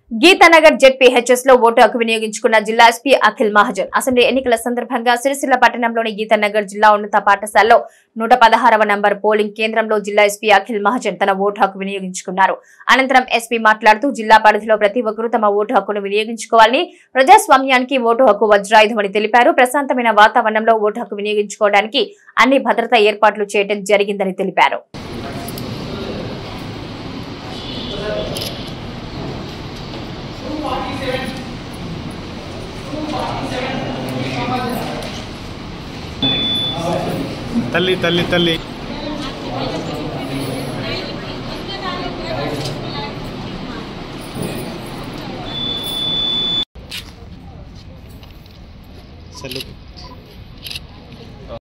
Geetanagar ZPHS లో vote హక్కు వినియోగించుకున్న జిల్లా ఎస్పీ అఖిల్ మహాజన్ అసెంబ్లీ ఎన్నికల సందర్భంగా సిరిసిల్ల పట్టణంలోని గీతానగర్ జిల్లా ఉన్నత పాఠశాలలో నూట పదహారవ నంబర్ పోలింగ్ కేంద్రంలో జిల్లా ఎస్పీ అఖిల్ మహాజన్ తన ఓటు హక్కు వినియోగించుకున్నారు అనంతరం ఎస్పీ మాట్లాడుతూ జిల్లా పరిధిలో ప్రతి ఒక్కరూ తమ ఓటు హక్కును వినియోగించుకోవాలని ప్రజాస్వామ్యానికి ఓటు హక్కు వజ్రాయుధమని తెలిపారు ప్రశాంతమైన వాతావరణంలో ఓటు హక్కు వినియోగించుకోవడానికి అన్ని భద్రతా ఏర్పాట్లు చేయడం జరిగిందని తెలిపారు తల్లి తల్లి తల్లి సెల్లు